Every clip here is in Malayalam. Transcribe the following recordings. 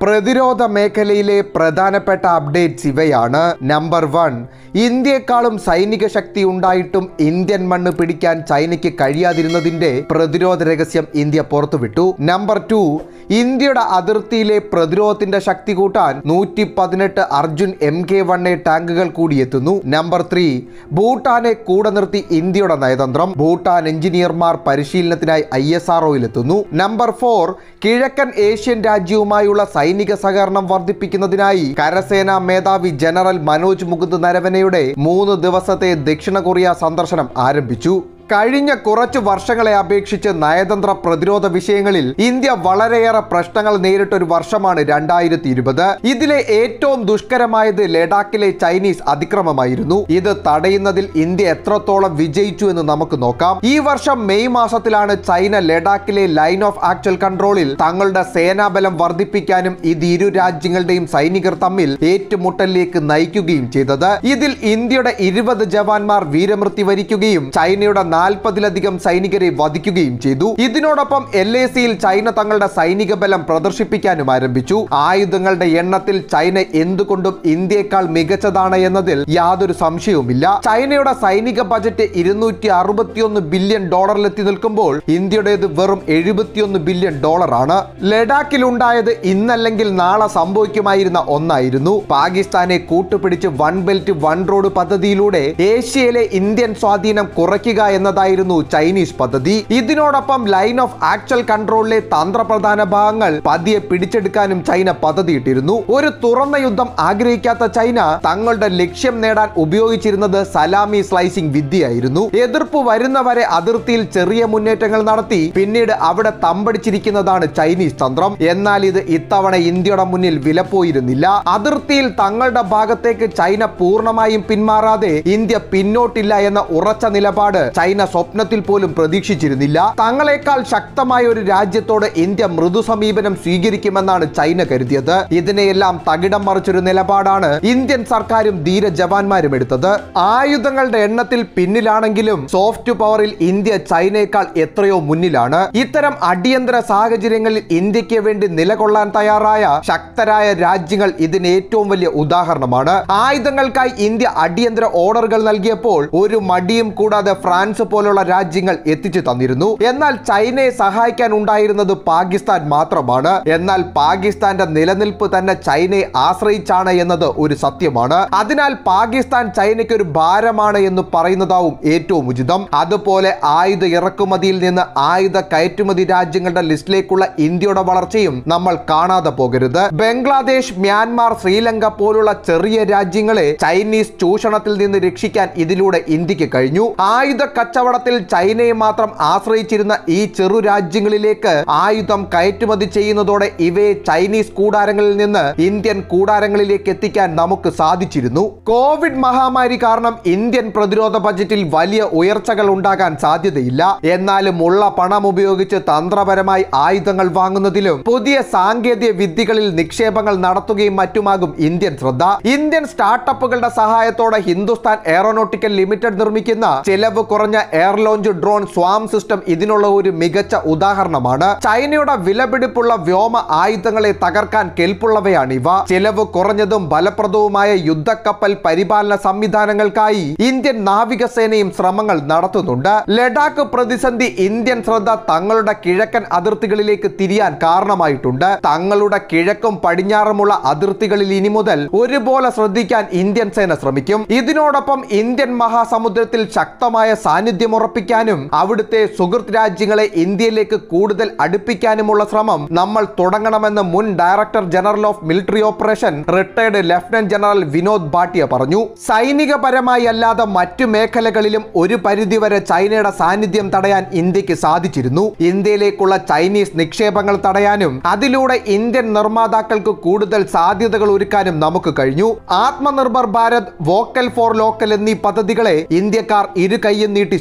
പ്രതിരോധ മേഖലയിലെ പ്രധാനപ്പെട്ട അപ്ഡേറ്റ്സ് ഇവയാണ് നമ്പർ വൺ ഇന്ത്യയെക്കാളും സൈനിക ശക്തി ഉണ്ടായിട്ടും ഇന്ത്യൻ മണ്ണ് പിടിക്കാൻ ചൈനയ്ക്ക് കഴിയാതിരുന്നതിന്റെ പ്രതിരോധ രഹസ്യം ഇന്ത്യ പുറത്തുവിട്ടു നമ്പർ ടു ഇന്ത്യയുടെ അതിർത്തിയിലെ പ്രതിരോധത്തിന്റെ ശക്തി കൂട്ടാൻ നൂറ്റി പതിനെട്ട് Arjun M K one A ടാങ്കുകൾ കൂടി എത്തുന്നു നമ്പർ ത്രീ ഭൂട്ടാനെ കൂടെ നിർത്തി ഇന്ത്യയുടെ നയതന്ത്രം ഭൂട്ടാൻ എഞ്ചിനീയർമാർ പരിശീലനത്തിനായി ഐ എസ് എത്തുന്നു നമ്പർ ഫോർ കിഴക്കൻ ഏഷ്യൻ രാജ്യവുമായുള്ള സൈനിക സഹകരണം വർദ്ധിപ്പിക്കുന്നതിനായി കരസേനാ മേധാവി ജനറൽ മനോജ് മുകുന്ദ് നരവനെയുടെ മൂന്ന് ദിവസത്തെ ദക്ഷിണ കൊറിയ സന്ദർശനം ആരംഭിച്ചു കഴിഞ്ഞ കുറച്ചു വർഷങ്ങളെ അപേക്ഷിച്ച് നയതന്ത്ര പ്രതിരോധ വിഷയങ്ങളിൽ ഇന്ത്യ വളരെയേറെ പ്രശ്നങ്ങൾ നേരിട്ട ഒരു വർഷമാണ് രണ്ടായിരത്തി ഇരുപത് ഇതിലെ ഏറ്റവും ദുഷ്കരമായത് ലഡാക്കിലെ ചൈനീസ് അതിക്രമമായിരുന്നു ഇത് തടയുന്നതിൽ ഇന്ത്യ എത്രത്തോളം വിജയിച്ചു എന്ന് നമുക്ക് നോക്കാം ഈ വർഷം മെയ് മാസത്തിലാണ് ചൈന ലഡാക്കിലെ ലൈൻ ഓഫ് ആക്ച്വൽ കൺട്രോളിൽ തങ്ങളുടെ സേനാബലം വർദ്ധിപ്പിക്കാനും ഇത് ഇരു രാജ്യങ്ങളുടെയും സൈനികർ തമ്മിൽ ഏറ്റുമുട്ടലിലേക്ക് നയിക്കുകയും ചെയ്തത് ഇതിൽ ഇന്ത്യയുടെ ഇരുപത് ജവാന്മാർ വീരമൃത്യു വരിക്കുകയും ചൈനയുടെ നാൽപ്പതിലധികം സൈനികരെ വധിക്കുകയും ചെയ്തു ഇതിനോടൊപ്പം എൽ എ സിയിൽ ചൈന തങ്ങളുടെ സൈനിക ബലം പ്രദർശിപ്പിക്കാനും ആരംഭിച്ചു ആയുധങ്ങളുടെ എണ്ണത്തിൽ ചൈന എന്തുകൊണ്ടും ഇന്ത്യയെക്കാൾ മികച്ചതാണ് എന്നതിൽ യാതൊരു സംശയവുമില്ല ചൈനയുടെ സൈനിക ബജറ്റ് ഇരുന്നൂറ്റി അറുപത്തിയൊന്ന് ബില്യൺ ഡോളറിലെത്തി നിൽക്കുമ്പോൾ ഇന്ത്യയുടേത് വെറും എഴുപത്തിയൊന്ന് ബില്യൺ ഡോളറാണ് ലഡാക്കിലുണ്ടായത് ഇന്നല്ലെങ്കിൽ നാളെ സംഭവിക്കുമായിരുന്ന ഒന്നായിരുന്നു പാകിസ്ഥാനെ കൂട്ടുപിടിച്ച് വൺ ബെൽറ്റ് വൺ റോഡ് പദ്ധതിയിലൂടെ ഏഷ്യയിലെ ഇന്ത്യൻ സ്വാധീനം കുറയ്ക്കുക എന്നതായിരുന്നു ചൈനീസ് പദ്ധതി ഇതിനോടൊപ്പം ലൈൻ ഓഫ് ആക്ച്വൽ കൺട്രോളിലെ തന്ത്രപ്രധാന ഭാഗങ്ങൾ പതിയെ പിടിച്ചെടുക്കാനും ചൈന പദ്ധതിയിട്ടിരുന്നു ഒരു തുറന്ന യുദ്ധം ആഗ്രഹിക്കാത്ത ചൈന തങ്ങളുടെ ലക്ഷ്യം നേടാൻ ഉപയോഗിച്ചിരുന്നത് സലാമി സ്ലൈസിംഗ് വിദ്യയായിരുന്നു എതിർപ്പ് വരുന്നവരെ അതിർത്തിയിൽ ചെറിയ മുന്നേറ്റങ്ങൾ നടത്തി പിന്നീട് അവിടെ തമ്പടിച്ചിരിക്കുന്നതാണ് ചൈനീസ് തന്ത്രം എന്നാൽ ഇത് ഇത്തവണ ഇന്ത്യയുടെ മുന്നിൽ വിലപ്പോയിരുന്നില്ല അതിർത്തിയിൽ തങ്ങളുടെ ഭാഗത്തേക്ക് ചൈന പൂർണ്ണമായും പിന്മാറാതെ ഇന്ത്യ പിന്നോട്ടില്ല എന്ന ഉറച്ച നിലപാട് ചൈന സ്വപ്നത്തിൽ പോലും പ്രതീക്ഷിച്ചിരുന്നില്ല തങ്ങളെക്കാൾ ശക്തമായ ഒരു രാജ്യത്തോട് ഇന്ത്യ മൃദു സമീപനം സ്വീകരിക്കുമെന്നാണ് ചൈന കരുതിയത് ഇതിനെയെല്ലാം തകിടം മറിച്ചൊരു നിലപാടാണ് ഇന്ത്യൻ സർക്കാരും ധീര ജവാന്മാരും എടുത്തത് ആയുധങ്ങളുടെ എണ്ണത്തിൽ പിന്നിലാണെങ്കിലും സോഫ്റ്റ് പവറിൽ ഇന്ത്യ ചൈനയേക്കാൾ എത്രയോ മുന്നിലാണ് ഇത്തരം അടിയന്തര സാഹചര്യങ്ങളിൽ ഇന്ത്യക്ക് വേണ്ടി നിലകൊള്ളാൻ തയ്യാറായ ശക്തരായ രാജ്യങ്ങൾ ഇതിന് ഏറ്റവും വലിയ ഉദാഹരണമാണ് ആയുധങ്ങൾക്കായി ഇന്ത്യ അടിയന്തര ഓർഡറുകൾ നൽകിയപ്പോൾ ഒരു മടിയും കൂടാതെ ഫ്രാൻസ് പോലുള്ള രാജ്യങ്ങൾ എത്തിച്ചു തന്നിരുന്നു എന്നാൽ ചൈനയെ സഹായിക്കാൻ ഉണ്ടായിരുന്നത് പാകിസ്ഥാൻ മാത്രമാണ് എന്നാൽ പാകിസ്ഥാന്റെ നിലനിൽപ്പ് തന്നെ ചൈനയെ ആശ്രയിച്ചാണ് എന്നത് ഒരു സത്യമാണ് അതിനാൽ പാകിസ്ഥാൻ ചൈനയ്ക്ക് ഒരു ഭാരമാണ് എന്ന് പറയുന്നതാവും ഏറ്റവും ഉചിതം അതുപോലെ ആയുധ ഇറക്കുമതിയിൽ നിന്ന് ആയുധ കയറ്റുമതി രാജ്യങ്ങളുടെ ലിസ്റ്റിലേക്കുള്ള ഇന്ത്യയുടെ വളർച്ചയും നമ്മൾ കാണാതെ പോകരുത് ബംഗ്ലാദേശ് മ്യാൻമാർ ശ്രീലങ്ക പോലുള്ള ചെറിയ രാജ്യങ്ങളെ ചൈനീസ് ചൂഷണത്തിൽ നിന്ന് രക്ഷിക്കാൻ ഇതിലൂടെ ഇന്ത്യക്ക് കഴിഞ്ഞു ആയുധ കച്ചവടത്തിൽ ചൈനയെ മാത്രം ആശ്രയിച്ചിരുന്ന ഈ ചെറു രാജ്യങ്ങളിലേക്ക് ആയുധം കയറ്റുമതി ചെയ്യുന്നതോടെ ഇവയെ ചൈനീസ് കൂടാരങ്ങളിൽ നിന്ന് ഇന്ത്യൻ കൂടാരങ്ങളിലേക്ക് എത്തിക്കാൻ നമുക്ക് സാധിച്ചിരുന്നു കോവിഡ് മഹാമാരി കാരണം ഇന്ത്യൻ പ്രതിരോധ ബജറ്റിൽ വലിയ ഉയർച്ചകൾ ഉണ്ടാകാൻ സാധ്യതയില്ല എന്നാലും ഉള്ള പണം ഉപയോഗിച്ച് തന്ത്രപരമായി ആയുധങ്ങൾ വാങ്ങുന്നതിലും പുതിയ സാങ്കേതിക വിദ്യകളിൽ നിക്ഷേപങ്ങൾ നടത്തുകയും മറ്റുമാകും ഇന്ത്യൻ ശ്രദ്ധ ഇന്ത്യൻ സ്റ്റാർട്ടപ്പുകളുടെ സഹായത്തോടെ ഹിന്ദുസ്ഥാൻ എയറോനോട്ടിക്കൽ ലിമിറ്റഡ് നിർമ്മിക്കുന്ന ചെലവ് കുറഞ്ഞ air launch drone swarm system ഇതിനുള്ള ഒരു മികച്ച ഉദാഹരണമാണ് ചൈനയുടെ വിലപിടിപ്പുള്ള വ്യോമ ആയുധങ്ങളെ തകർക്കാൻ കെൽപ്പുള്ളവയാണ് ഇവ ചെലവ് കുറഞ്ഞതും ഫലപ്രദവുമായ യുദ്ധക്കപ്പൽ പരിപാലന സംവിധാനങ്ങൾക്കായി ഇന്ത്യൻ നാവികസേനയും ശ്രമങ്ങൾ നടത്തുന്നുണ്ട് ലഡാക്ക് പ്രതിസന്ധി ഇന്ത്യൻ ശ്രദ്ധ തങ്ങളുടെ കിഴക്കൻ അതിർത്തികളിലേക്ക് തിരിയാൻ കാരണമായിട്ടുണ്ട് തങ്ങളുടെ കിഴക്കും പടിഞ്ഞാറുമുള്ള അതിർത്തികളിൽ ഇനി മുതൽ ഒരുപോലെ ശ്രദ്ധിക്കാൻ ഇന്ത്യൻ സേന ശ്രമിക്കും ഇതിനോടൊപ്പം ഇന്ത്യൻ മഹാസമുദ്രത്തിൽ ശക്തമായ സാന്നിധ്യം ഉറപ്പിക്കാനും അവിടുത്തെ സുഹൃത്ത് രാജ്യങ്ങളെ ഇന്ത്യയിലേക്ക് കൂടുതൽ അടുപ്പിക്കാനുമുള്ള ശ്രമം നമ്മൾ തുടങ്ങണമെന്ന് മുൻ director general of military operation retired lieutenant general Vinod Bhatia പറഞ്ഞു സൈനികപരമായി അല്ലാതെ മറ്റു മേഖലകളിലും ഒരു പരിധിവരെ ചൈനയുടെ സാന്നിധ്യം തടയാൻ ഇന്ത്യക്ക് സാധിച്ചിരുന്നു ഇന്ത്യയിലേക്കുള്ള ചൈനീസ് നിക്ഷേപങ്ങൾ തടയാനും അതിലൂടെ ഇന്ത്യൻ നിർമ്മാതാക്കൾക്ക് കൂടുതൽ സാധ്യതകൾ ഒരുക്കാനും നമുക്ക് കഴിഞ്ഞു Atmanirbhar Bharat vocal for local എന്നീ പദ്ധതികളെ ഇന്ത്യക്കാർ ഇരു കൈയും നീട്ടി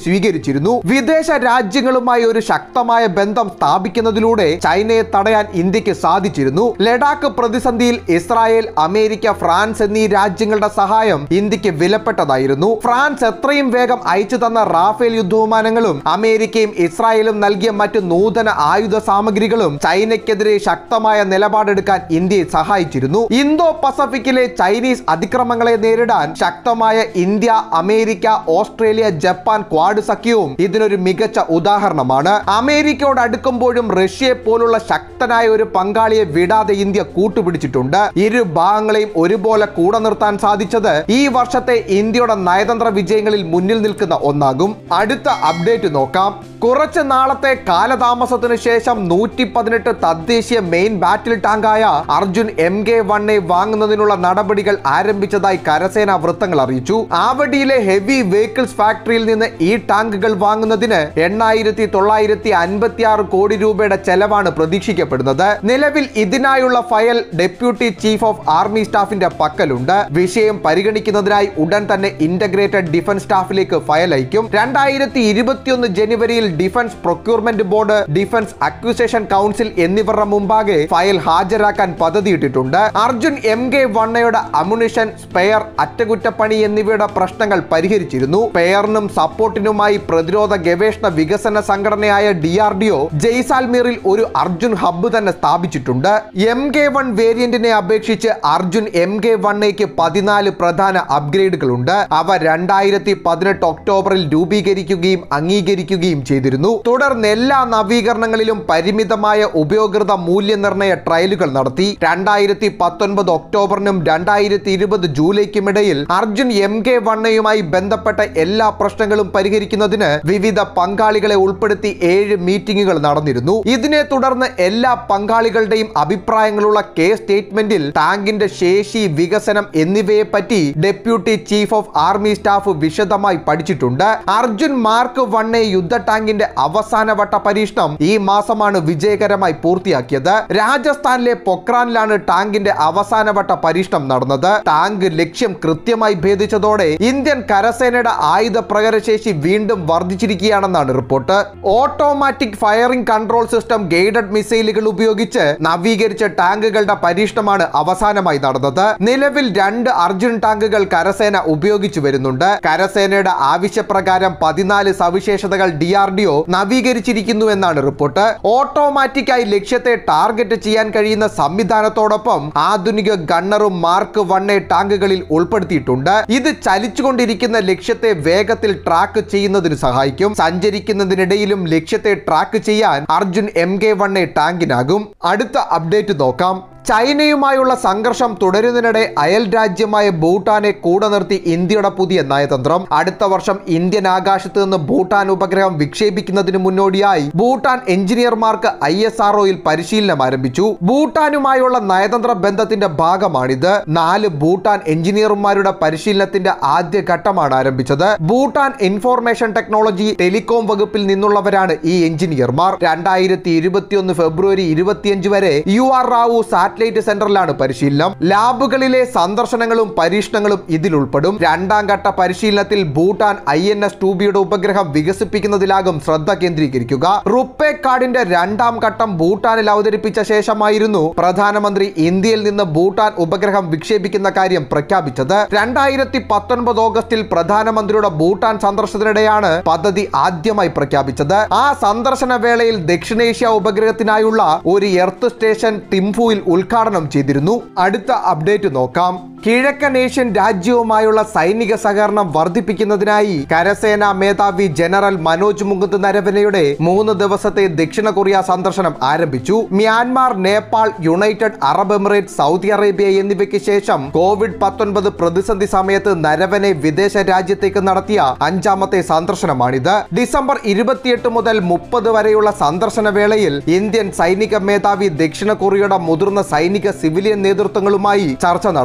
സ്വീകരിച്ചിരുന്നു വിദേശ രാജ്യങ്ങളുമായി ഒരു ശക്തമായ ബന്ധം സ്ഥാപിക്കുന്നതിലൂടെ ചൈനയെ തടയാൻ ഇന്ത്യക്ക് സാധിച്ചിരുന്നു ലഡാക്ക് പ്രതിസന്ധിയിൽ ഇസ്രായേൽ അമേരിക്ക ഫ്രാൻസ് എന്നീ രാജ്യങ്ങളുടെ സഹായം ഇന്ത്യക്ക് വിലപ്പെട്ടതായിരുന്നു ഫ്രാൻസ് എത്രയും വേഗം അയച്ചു തന്ന റാഫേൽ യുദ്ധവിമാനങ്ങളും അമേരിക്കയും ഇസ്രായേലും നൽകിയ മറ്റ് നൂതന ആയുധ സാമഗ്രികളും ചൈനയ്ക്കെതിരെ ശക്തമായ നിലപാടെടുക്കാൻ ഇന്ത്യയെ സഹായിച്ചിരുന്നു ഇന്തോ പസഫിക്കിലെ ചൈനീസ് അതിക്രമങ്ങളെ നേരിടാൻ ശക്തമായ India America Australia Japan Quad സഖ്യവും ഇതിനൊരു മികച്ച ഉദാഹരണമാണ് അമേരിക്കയോട് അടുക്കുമ്പോഴും റഷ്യയെ പോലുള്ള ശക്തനായ ഒരു പങ്കാളിയെ വിടാതെ ഇന്ത്യ കൂട്ടുപിടിച്ചിട്ടുണ്ട് ഇരു ഭാഗങ്ങളെയും ഒരുപോലെ കൂടെ നിർത്താൻ സാധിച്ചത് ഈ വർഷത്തെ ഇന്ത്യയുടെ നയതന്ത്ര വിജയങ്ങളിൽ മുന്നിൽ നിൽക്കുന്ന ഒന്നാകും അടുത്ത അപ്ഡേറ്റ് നോക്കാം കുറച്ച് നാളത്തെ കാലതാമസത്തിനു ശേഷം നൂറ്റി പതിനെട്ട് തദ്ദേശീയ മെയിൻ ബാറ്റിൽ ടാങ്കായ അർജുൻ എം കെ വണ്ണെ വാങ്ങുന്നതിനുള്ള നടപടികൾ ആരംഭിച്ചതായി കരസേനാ വൃത്തങ്ങൾ അറിയിച്ചു ആവടിയിലെ ഹെവി വെഹിക്കിൾസ് ഫാക്ടറിയിൽ നിന്ന് ഈ ടാങ്കുകൾ വാങ്ങുന്നതിന് എണ്ണായിരത്തി തൊള്ളായിരത്തി അൻപത്തി ആറ് കോടി രൂപയുടെ ചെലവാണ് പ്രതീക്ഷിക്കപ്പെടുന്നത് നിലവിൽ ഇതിനായുള്ള file deputy chief of army സ്റ്റാഫിന്റെ പക്കലുണ്ട് വിഷയം പരിഗണിക്കുന്നതിനായി ഉടൻ തന്നെ ഇന്റഗ്രേറ്റഡ് ഡിഫൻസ് സ്റ്റാഫിലേക്ക് ഫയൽ അയക്കും രണ്ടായിരത്തി ഇരുപത്തിയൊന്ന് ജനുവരിയിൽ defence procurement board defence acquisition council എന്നിവരുടെ മുമ്പാകെ ഫയൽ ഹാജരാക്കാൻ പദ്ധതിയിട്ടിട്ടുണ്ട് അർജുൻ എം കെ വണ്ണയുടെ അമുണിഷൻ സ്പെയർ അറ്റകുറ്റപ്പണി എന്നിവയുടെ പ്രശ്നങ്ങൾ പരിഹരിച്ചിരുന്നു സ്പെയറിനും സപ്പോർട്ടിനുമായി പ്രതിരോധ ഗവേഷണ വികസന സംഘടനയായ ഡി ആർ ഡി ഒ ജയ്സാൽമീറിൽ ഒരു അർജുൻ ഹബ്ബ് തന്നെ സ്ഥാപിച്ചിട്ടുണ്ട് എം കെ വൺ വേരിയന്റിനെ അപേക്ഷിച്ച് അർജുൻ എം കെ വണ്ണയ്ക്ക് പതിനാല് പ്രധാന അപ്ഗ്രേഡുകളുണ്ട് അവ രണ്ടായിരത്തി പതിനെട്ട് ഒക്ടോബറിൽ രൂപീകരിക്കുകയും അംഗീകരിക്കുകയും ചെയ്തിരുന്നു തുടർന്ന് എല്ലാ നവീകരണങ്ങളിലും പരിമിതമായ ഉപയോകൃത മൂല്യനിർണ്ണയ ട്രയലുകൾ നടത്തി രണ്ടായിരത്തി പത്തൊൻപത് ഒക്ടോബറിനും രണ്ടായിരത്തി ഇരുപത് ജൂലൈക്കുമിടയിൽ അർജുൻ എം കെ വണ്ണയുമായി ബന്ധപ്പെട്ട എല്ലാ പ്രശ്നങ്ങളും പരിഹരിക്കുന്നതിന് വിവിധ പങ്കാളികളെ ഉൾപ്പെടുത്തി ഏഴ് മീറ്റിംഗുകൾ നടന്നിരുന്നു ഇതിനെ തുടർന്ന് എല്ലാ പങ്കാളികളുടെയും അഭിപ്രായങ്ങളുള്ള കെ സ്റ്റേറ്റ്മെന്റിൽ ടാങ്കിന്റെ ശേഷി വികസനം എന്നിവയെ പറ്റി deputy chief of army staff വിശദമായി പഠിച്ചിട്ടുണ്ട് അർജുൻ മാർക്ക് വണ്ണെ യുദ്ധ ടാങ്കിന്റെ അവസാനവട്ട പരീക്ഷണം ഈ മാസമാണ് വിജയകരമായി പൂർത്തിയാക്കിയത് രാജസ്ഥാനിലെ പൊക്രാനിലാണ് ടാങ്കിന്റെ അവസാനവട്ട പരീക്ഷണം നടന്നത് ടാങ്ക് ലക്ഷ്യം കൃത്യമായി ഭേദിച്ചതോടെ ഇന്ത്യൻ കരസേനയുടെ ആയുധ പ്രകരശേഷി വീണ്ടും വർദ്ധിച്ചിരിക്കുകയാണെന്നാണ് report automatic firing control system guided മിസൈലുകൾ ഉപയോഗിച്ച് നവീകരിച്ച ടാങ്കുകളുടെ പരീക്ഷണമാണ് അവസാനമായി നടന്നത് നിലവിൽ രണ്ട് അർജുൻ ടാങ്കുകൾ കരസേന ഉപയോഗിച്ചു വരുന്നുണ്ട് കരസേനയുടെ ആവശ്യപ്രകാരം പതിനാല് സവിശേഷതകൾ ഡി ആർ ഡി ഒ നവീകരിച്ചിരിക്കുന്നു എന്നാണ് റിപ്പോർട്ട് ഓട്ടോമാറ്റിക്കായി ലക്ഷ്യത്തെ ടാർഗറ്റ് ചെയ്യാൻ കഴിയുന്ന സംവിധാനത്തോടൊപ്പം ആധുനിക ഗണ്ണറും മാർക്ക് വണ്ണെ ടാങ്കുകളിൽ ഉൾപ്പെടുത്തിയിട്ടുണ്ട് ഇത് ചലിച്ചുകൊണ്ടിരിക്കുന്ന ലക്ഷ്യത്തെ വേഗത്തിൽ ട്രാക്ക് ചെയ്യുന്നതിന് സഹായിക്കും സഞ്ചരിക്കുന്നതിനിടയിലും ലക്ഷ്യത്തെ ട്രാക്ക് ചെയ്യാൻ അർജുൻ എം കെ വണ്ണെ ടാങ്കിനാകും അടുത്ത അപ്ഡേറ്റ് നോക്കാം ചൈനയുമായുള്ള സംഘർഷം തുടരുന്നതിനിടെ അയൽ രാജ്യമായ ഭൂട്ടാനെ കൂടെ നിർത്തി ഇന്ത്യയുടെ പുതിയ നയതന്ത്രം അടുത്ത വർഷം ഇന്ത്യൻ ആകാശത്ത് നിന്ന് ഭൂട്ടാൻ ഉപഗ്രഹം വിക്ഷേപിക്കുന്നതിന് മുന്നോടിയായി ഭൂട്ടാൻ എഞ്ചിനീയർമാർക്ക് ഐ എസ് ആർഒയിൽ പരിശീലനം ആരംഭിച്ചു ഭൂട്ടാനുമായുള്ള നയതന്ത്ര ബന്ധത്തിന്റെ ഭാഗമാണിത് നാല് ഭൂട്ടാൻ എഞ്ചിനീയർമാരുടെ പരിശീലനത്തിന്റെ ആദ്യ ഘട്ടമാണ് ആരംഭിച്ചത് ഭൂട്ടാൻ ഇൻഫോർമേഷൻ ടെക്നോളജി ടെലികോം വകുപ്പിൽ നിന്നുള്ളവരാണ് ഈ എഞ്ചിനീയർമാർ രണ്ടായിരത്തി ഇരുപത്തിയൊന്ന് ഫെബ്രുവരി ഇരുപത്തിയഞ്ച് വരെ യു ആർ റാവു സാറ്റലൈറ്റ് സെന്ററിലാണ് പരിശീലനം ലാബുകളിലെ സന്ദർശനങ്ങളും പരീക്ഷണങ്ങളും ഇതിൽ ഉൾപ്പെടും രണ്ടാം ഘട്ട പരിശീലനത്തിൽ ഭൂട്ടാൻ ഐ എൻ എസ് ടൂബിയുടെ ഉപഗ്രഹം വികസിപ്പിക്കുന്നതിലാകും ശ്രദ്ധ കേന്ദ്രീകരിക്കുക റുപ്പേ കാർഡിന്റെ രണ്ടാം ഘട്ടം ഭൂട്ടാനിൽ അവതരിപ്പിച്ച ശേഷമായിരുന്നു പ്രധാനമന്ത്രി ഇന്ത്യയിൽ നിന്ന് ഭൂട്ടാൻ ഉപഗ്രഹം വിക്ഷേപിക്കുന്ന കാര്യം പ്രഖ്യാപിച്ചത് രണ്ടായിരത്തി പത്തൊൻപത് ഓഗസ്റ്റിൽ പ്രധാനമന്ത്രിയുടെ ഭൂട്ടാൻ സന്ദർശനത്തിനിടെയാണ് പദ്ധതി ആദ്യമായി പ്രഖ്യാപിച്ചത് ആ സന്ദർശന വേളയിൽ ദക്ഷിണേഷ്യ ഉപഗ്രഹത്തിനായുള്ള ഒരു എർത്ത് സ്റ്റേഷൻ തിംഫുവിൽ ഉദ്ഘാടനം ചെയ്തിരുന്നു അടുത്ത അപ്ഡേറ്റ് നോക്കാം കിഴക്കൻ ഏഷ്യൻ രാജ്യവുമായുള്ള സൈനിക സഹകരണം വർദ്ധിപ്പിക്കുന്നതിനായി കരസേനാ മേധാവി ജനറൽ മനോജ് മുകുന്ദ് നരവനെയുടെ മൂന്ന് ദിവസത്തെ ദക്ഷിണ കൊറിയ സന്ദർശനം ആരംഭിച്ചു Myanmar Nepal United Arab Emirate Saudi Arabia എന്നിവയ്ക്ക് ശേഷം കോവിഡ് പത്തൊൻപത് പ്രതിസന്ധി സമയത്ത് നരവനെ വിദേശ രാജ്യത്തേക്ക് നടത്തിയ അഞ്ചാമത്തെ സന്ദർശനമാണിത് ഡിസംബർ ഇരുപത്തിയെട്ട് മുതൽ മുപ്പത് വരെയുള്ള സന്ദർശന വേളയിൽ ഇന്ത്യൻ സൈനിക മേധാവി ദക്ഷിണ കൊറിയയുടെ മുതിർന്ന സൈനിക സിവിലിയൻ നേതൃത്വങ്ങളുമായി ചർച്ച നടത്തും സി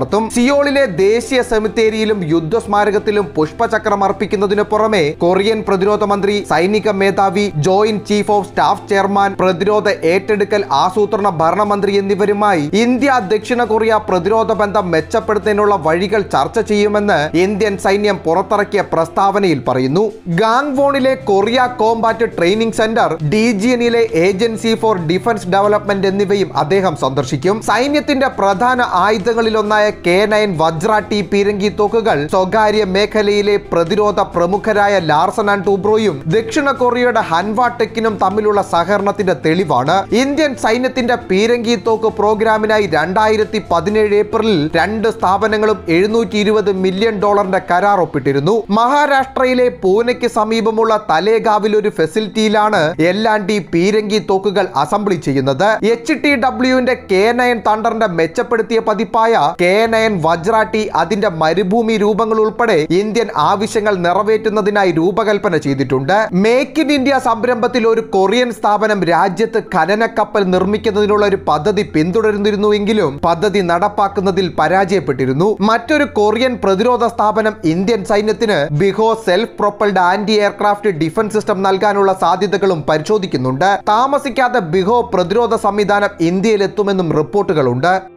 സിയോളിലെ ദേശീയ സെമിത്തേരിയിലും യുദ്ധസ്മാരകത്തിലും പുഷ്പചക്രം അർപ്പിക്കുന്നതിനു പുറമെ കൊറിയൻ പ്രതിരോധ മന്ത്രി സൈനിക മേധാവി joint chief of staff chairman പ്രതിരോധ ഏറ്റെടുക്കൽ ആസൂത്രണ ഭരണമന്ത്രി എന്നിവരുമായി ഇന്ത്യ ദക്ഷിണ കൊറിയ പ്രതിരോധ ബന്ധം മെച്ചപ്പെടുത്തുന്നതിനുള്ള വഴികൾ ചർച്ച ചെയ്യുമെന്ന് ഇന്ത്യൻ സൈന്യം പുറത്തിറക്കിയ പ്രസ്താവനയിൽ പറയുന്നു ഗാങ്വോണിലെ കൊറിയ കോമ്പാറ്റ് ട്രെയിനിംഗ് സെന്റർ ഡിജിയനിലെ ഏജൻസി ഫോർ ഡിഫൻസ് ഡെവലപ്മെന്റ് എന്നിവയും അദ്ദേഹം സന്ദർശിക്കും സൈന്യത്തിന്റെ പ്രധാന ആയുധങ്ങളിലൊന്നായ കെ നയൻ വജ്ര ടി പീരങ്കി തോക്കുകൾ സ്വകാര്യ മേഖലയിലെ പ്രതിരോധ പ്രമുഖരായ ലാർസൺ ആൻഡ് ടൂബ്രോയും ദക്ഷിണ കൊറിയയുടെ ഹൻവ ടെക്കിനും തമ്മിലുള്ള സഹകരണത്തിന്റെ തെളിവാണ് ഇന്ത്യൻ സൈന്യത്തിന്റെ പീരങ്കി തോക്ക് പ്രോഗ്രാമിനായി രണ്ടായിരത്തി പതിനേഴ് ഏപ്രിലിൽ രണ്ട് സ്ഥാപനങ്ങളും എഴുന്നൂറ്റി ഇരുപത് മില്യൺ ഡോളറിന്റെ കരാർ ഒപ്പിട്ടിരുന്നു മഹാരാഷ്ട്രയിലെ പൂനെക്ക് സമീപമുള്ള തലേഗാവിൽ ഒരു ഫെസിലിറ്റിയിലാണ് എല്ലാം ടി പീരങ്കി തോക്കുകൾ അസംബ്ലി ചെയ്യുന്നത് എച്ച് ടി ഡബ്ല്യുവിന്റെ കെ നയൻ തണ്ടറിന്റെ മെച്ചപ്പെടുത്തിയ പതിപ്പായ കെ നയൻ വജ്ര ടി അതിന്റെ മരുഭൂമി രൂപങ്ങൾ ഉൾപ്പെടെ ഇന്ത്യൻ ആവശ്യങ്ങൾ നിറവേറ്റുന്നതിനായി രൂപകൽപ്പന ചെയ്തിട്ടുണ്ട് മേക്ക് ഇൻ ഇന്ത്യ സംരംഭത്തിൽ ഒരു കൊറിയൻ സ്ഥാപനം രാജ്യത്ത് ഖനന കപ്പൽ നിർമ്മിക്കുന്നതിനുള്ള ഒരു പദ്ധതി പിന്തുടരുന്നിരുന്നുവെങ്കിലും പദ്ധതി നടപ്പാക്കുന്നതിൽ പരാജയപ്പെട്ടിരുന്നു മറ്റൊരു കൊറിയൻ പ്രതിരോധ സ്ഥാപനം ഇന്ത്യൻ സൈന്യത്തിന് Biho self propelled anti aircraft defence system നൽകാനുള്ള സാധ്യതകളും പരിശോധിക്കുന്നുണ്ട് താമസിക്കാതെ ബിഹോ പ്രതിരോധ സംവിധാനം ഇന്ത്യയിലെത്തുമെന്നും റിപ്പോർട്ടുകളുണ്ട്